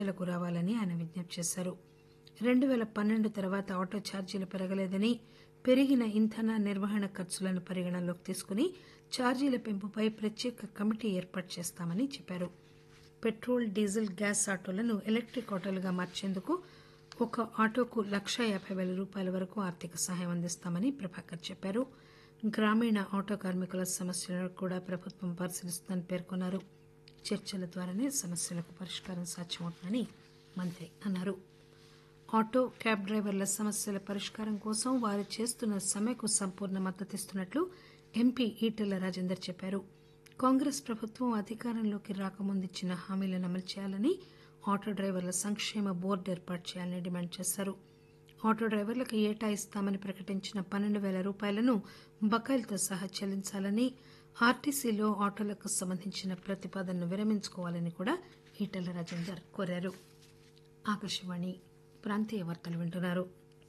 లకు రావాలని ఆయన విజ్ఞప్తి చేశారు రెండు పేల పన్నెండు తర్వాత ఆటో ఛార్జీలు పెరగలేదని పెరిగిన ఇంధన నిర్వహణ ఖర్చులను పరిగణనలోకి తీసుకుని ఛార్జీల పెంపుపై ప్రత్యేక కమిటీ ఏర్పాటు చేస్తామని చెప్పారు పెట్రోల్ డీజిల్ గ్యాస్ ఆటోలను ఎలక్టిక్ ఆటోలుగా మార్చేందుకు ఒక ఆటోకు లక్షా యాబై పేల రూపాయల వరకు ఆర్థిక సహాయం అందిస్తామని ప్రభాకర్ చెప్పారు గ్రామీణ ఆటో కార్మికుల సమస్యలను కూడా ప్రభుత్వం పరిశీలిస్తుందని పేర్కొన్నారు చర్చల ద్వారానే సమస్యలకు పరిష్కారం సాధ్యమవుతుందని మంత్రి అన్నారు ఆటో క్యాబ్ డ్రైవర్ల సమస్యల పరిష్కారం కోసం వారు చేస్తున్న సమ్మెకు సంపూర్ణ మద్దతిస్తున్నట్లు ఎంపీ ఈటెల రాజేందర్ చెప్పారు కాంగ్రెస్ ప్రభుత్వం అధికారంలోకి రాకముందు ఇచ్చిన హామీలను అమలు చేయాలని ఆటో డ్రైవర్ల సంక్షేమ బోర్డు ఏర్పాటు చేయాలని డిమాండ్ చేశారు ఆటో డ్రైవర్లకు ఏటా ఇస్తామని ప్రకటించిన పన్నెండు పేల రూపాయలను బకాయిలతో సహా చెల్లించాలని ఆర్టీసీలో ఆటోలకు సంబంధించిన ప్రతిపాదనను విరమించుకోవాలని కూడా ఈటెల రాజేందర్ కోరారు ఆకాశవాణి ప్రాంతీయ వార్తలు వింటున్నారు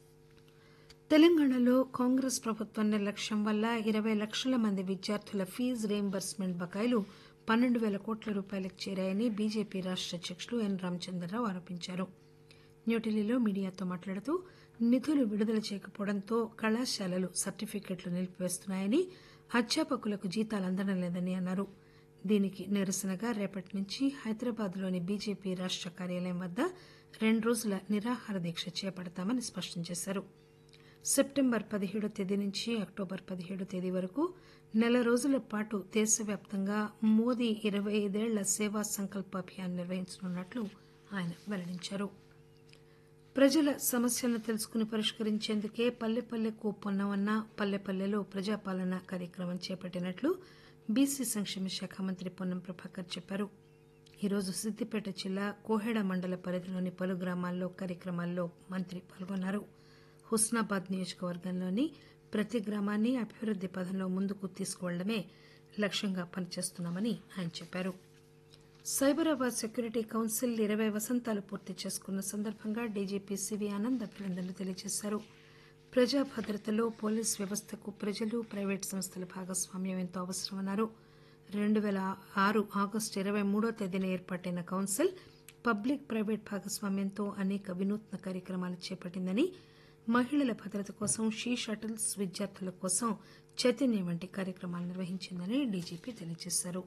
తెలంగాణలో కాంగ్రెస్ ప్రభుత్వం నిర్లక్ష్యం వల్ల ఇరవై లక్షల మంది విద్యార్థుల ఫీజు రీయింబర్స్మెంట్ బకాయిలు పన్నెండు పేల కోట్ల రూపాయలకు చేరాయని బీజేపీ రాష్ట అధ్యకులు ఎన్ రామచంద్రరావు ఆరోపించారు న్యూఢిల్లీలో మీడియాతో మాట్లాడుతూ నిధులు విడుదల చేయకపోవడంతో కళాశాలలు సర్టిఫికెట్లు నిలిపివేస్తున్నాయని అధ్యాపకులకు జీతాలు అందడం లేదని అన్నారు దీనికి నిరసనగా రేపటి నుంచి హైదరాబాద్లోని బీజేపీ రాష్ట కార్యాలయం వద్ద రెండు రోజుల నిరాహార దీక్ష చేపడతామని స్పష్టం చేశారు సెప్టెంబర్ పదిహేడో తేదీ నుంచి అక్టోబర్ పదిహేడో తేదీ వరకు నెల రోజుల పాటు దేశవ్యాప్తంగా మోదీ ఇరవై ఐదేళ్ల సేవా సంకల్ప అభియాన్ నిర్వహించనున్నట్లు ఆయన వెల్లడించారు ప్రజల సమస్యలను తెలుసుకుని పరిష్కరించేందుకే పల్లె పల్లెకు పొన్నవన్న పల్లె పల్లెలో ప్రజాపాలన కార్యక్రమం చేపట్టినట్లు బీసీ సంక్షేమ శాఖ మంత్రి పొన్నం ప్రభాకర్ చెప్పారు ఈరోజు సిద్దిపేట జిల్లా కోహెడ మండల పరిధిలోని పలు గ్రామాల్లో కార్యక్రమాల్లో మంత్రి పాల్గొన్నారు హుస్నాబాద్ నియోజకవర్గంలోని ప్రతి గ్రామాన్ని అభివృద్ది పథంలో ముందుకు తీసుకువెళ్లడమే లక్ష్యంగా పనిచేస్తున్నామని ఆయన చెప్పారు సైబరాబాద్ సెక్యూరిటీ కౌన్సిల్ ఇరవై వసంతాలు పూర్తి చేసుకున్న సందర్భంగా డీజీపీ సివి ఆనంద్ అభినందనలు తెలియజేశారు ప్రజా భద్రతలో పోలీస్ వ్యవస్థకు ప్రజలు ప్రైవేటు సంస్థల భాగస్వామ్యం ఎంతో అవసరమన్నారు రెండు పేల ఆరు ఆగస్టు ఇరవై మూడో తేదీన ఏర్పాటైన కౌన్సిల్ పబ్లిక్ ప్రైవేట్ భాగస్వామ్యంతో అనేక వినూత్న కార్యక్రమాలు చేపట్టిందని మహిళల భద్రత కోసం షీ షటిల్స్ విద్యార్థుల కోసం చైతన్యం వంటి కార్యక్రమాలు నిర్వహించిందని డీజీపీ తెలియజేశారు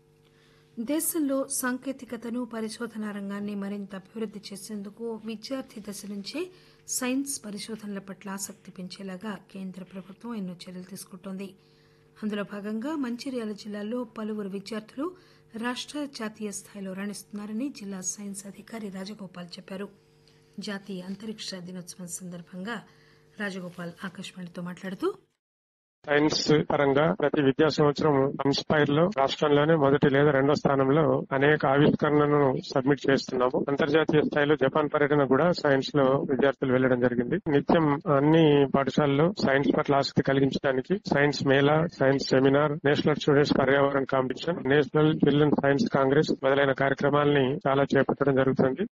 దేశంలో సాంకేతికతను పరిశోధనా రంగాన్ని మరింత అభివృద్ది చేసేందుకు విద్యార్థి దశ నుంచే సైన్స్ పరిశోధనల పట్ల ఆసక్తి పెంచేలాగా కేంద్ర ప్రభుత్వం ఎన్నో చర్యలు తీసుకుంటోంది అందులో భాగంగా మంచిర్యాల జిల్లాలో పలువురు విద్యార్థులు రాష్ట జాతీయ స్థాయిలో రాణిస్తున్నారని జిల్లా సైన్స్ అధికారి రాజగోపాల్ చెప్పారు జాతీయ అంతరిక్ష దినోత్సవం సందర్భంగా రాజగోపాల్ ఆకాశవాణితో మాట్లాడుతూ సైన్స్ పరంగా ప్రతి విద్యా సంవత్సరం ఇన్స్పైర్ లో రాష్ట్రంలోనే మొదటి లేదా రెండో స్థానంలో అనేక ఆవిష్కరణలను సబ్మిట్ చేస్తున్నాము అంతర్జాతీయ స్థాయిలో జపాన్ పర్యటన కూడా సైన్స్ లో విద్యార్థులు వెళ్లడం జరిగింది నిత్యం అన్ని పాఠశాలల్లో సైన్స్ పట్ల ఆసక్తి కలిగించడానికి science mela science seminar national students పర్యావరణ competition national children science congress మొదలైన కార్యక్రమాలని చాలా చేపట్టడం జరుగుతుంది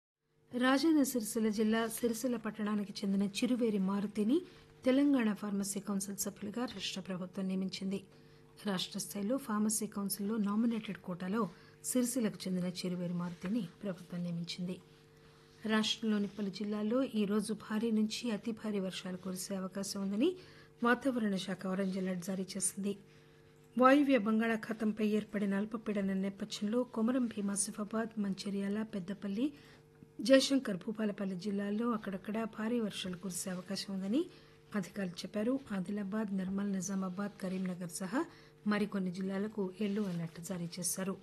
రాజన్న సిరిసిల్ల జిల్లా సిరిసిల్ల పట్టణానికి చెందిన చిరువేరి మారుతిని తెలంగాణ ఫార్మసీ కౌన్సిల్ సభ్యులుగా రాష్ట ప్రభుత్వం నియమించింది రాష్ట స్థాయిలో ఫార్మసీ కౌన్సిల్లో నామినేటెడ్ కోటాలో సిరిసిల్లకు చెందిన చిరువేరి మారుతిని ప్రభుత్వం నియమించింది రాష్టంలోని పలు జిల్లాల్లో ఈ రోజు భారీ నుంచి అతి భారీ వర్షాలు కురిసే అవకాశం ఉందని వాతావరణ శాఖ ఆరెంజ్ అలర్ట్ జారీ చేసింది వాయువ్య బంగాళాఖాతంపై ఏర్పడిన అల్పపీడన నేపథ్యంలో కొమరం భీం ఆసిఫాబాద్ మంచిర్యాల పెద్దపల్లి జయశంకర్ భూపాలపల్లి జిల్లాల్లో అక్కడక్కడ భారీ వర్షాలు కురిసే అవకాశం ఉందని అధికారులు చెప్పారు ఆదిలాబాద్ నిర్మల్ నిజామాబాద్ కరీంనగర్ సహా మరికొన్ని జిల్లాలకు ఎల్లో అలర్ట్ జారీ చేశారు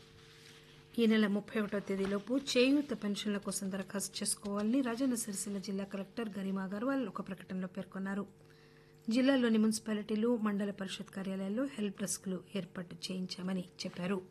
ఈ నెల ముప్పై ఒకటో తేదీలోపు చేయూత పెన్షన్ల కోసం దరఖాస్తు చేసుకోవాలని రాజన్న సిరిసిల్ల జిల్లా కలెక్టర్ గరిమా అగర్వాల్ ఒక ప్రకటనలో పేర్కొన్నారు జిల్లాలోని మున్సిపాలిటీలు మండల పరిషత్ కార్యాలయాల్లో హెల్ప్ డెస్క్లు ఏర్పాటు చేయించామని చెప్పారు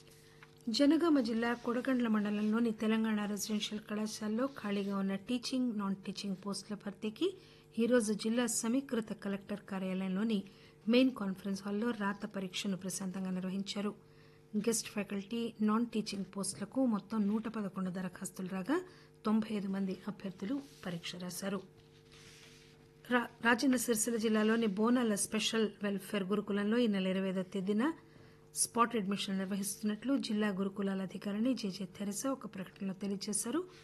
జనగామ జిల్లా కొడగండ్ల మండలంలోని తెలంగాణ రెసిడెన్షియల్ కళాశాలలో ఖాళీగా ఉన్న టీచింగ్ నాన్ టీచింగ్ పోస్టుల భర్తీకి ఈరోజు జిల్లా సమీకృత కలెక్టర్ కార్యాలయంలోని మెయిన్ కాన్ఫరెన్స్ హాల్లో రాత పరీక్షను ప్రశాంతంగా నిర్వహించారు గెస్ట్ ఫ్యాకల్టీ నాన్ టీచింగ్ పోస్టులకు మొత్తం నూట పదకొండు దరఖాస్తులు రాగా తొంభై ఐదు మంది అభ్యర్థులు పరీక్ష రాశారు రాజన్న సిరిసిల్ల జిల్లాలోని బోనాల స్పెషల్ వెల్ఫేర్ గురుకులంలో ఈ నెల ఇరవై ఐదో తేదీన స్పాట్ అడ్మిషన్ నిర్వహిస్తున్నట్లు జిల్లా గురుకులాల అధికారిని జేజే థెరసా ఒక ప్రకటనలో తెలియజేశారు